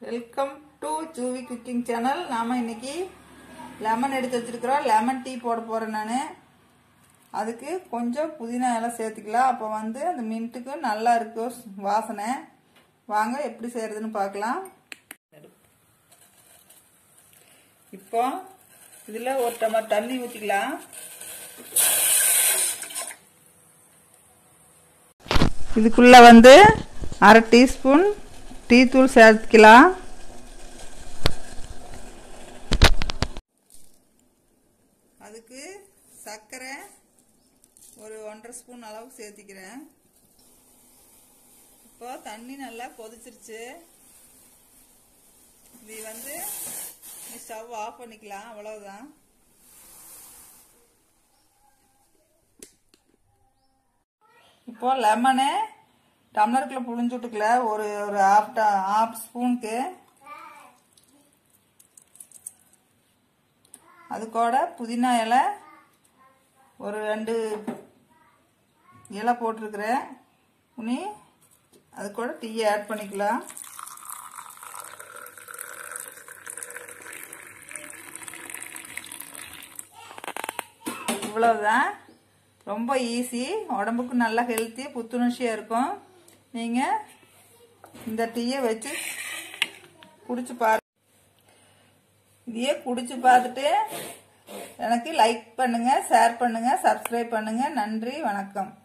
welcome to ஜூவி cooking channel நாம இன்னைக்கு லெமன் எடுத்து வச்சிருக்கிறோம் லெமன் டீ போட போறேன் நான் அதுக்கு கொஞ்சம் புதினா எல்லாம் சேர்த்துக்கலாம் அப்போ வந்து அந்த மின்ட்டுக்கு நல்லா இருக்கும் வாசனை வாங்க எப்படி செய்யறதுன்னு பார்க்கலாம் இப்போ இதில் ஒரு டம்ளர் தண்ணி ஊற்றிக்கலாம் இதுக்குள்ள வந்து அரை டீஸ்பூன் டீ தூள் சேர்த்துக்கலாம் அதுக்கு சர்க்கரை ஒரு ஒன்றரை ஸ்பூன் அளவுக்கு சேர்த்திக்கிறேன் இப்போ தண்ணி நல்லா கொதிச்சிருச்சு இது வந்து ஸ்டவ் ஆஃப் பண்ணிக்கலாம் அவ்வளவுதான் இப்போ லெமனு டம்ளருக்குள்ள புழிஞ்சு விட்டுக்கல ஒரு ஒரு ஹாஃப் ஹாஃப் ஸ்பூனுக்கு அது கூட புதினா இலை ஒரு ரெண்டு இலை போட்டிருக்கிறேன் உனி அது கூட டீயை ஆட் பண்ணிக்கலாம் இவ்வளவுதான் ரொம்ப ஈஸி உடம்புக்கு நல்லா ஹெல்த்தி புத்துணர்ச்சியாக இருக்கும் நீங்கள் இந்த டீயை வச்சு குடிச்சு பாரு இதையே குடிச்சு பார்த்துட்டு எனக்கு லைக் பண்ணுங்க ஷேர் பண்ணுங்க சப்ஸ்கிரைப் பண்ணுங்க நன்றி வணக்கம்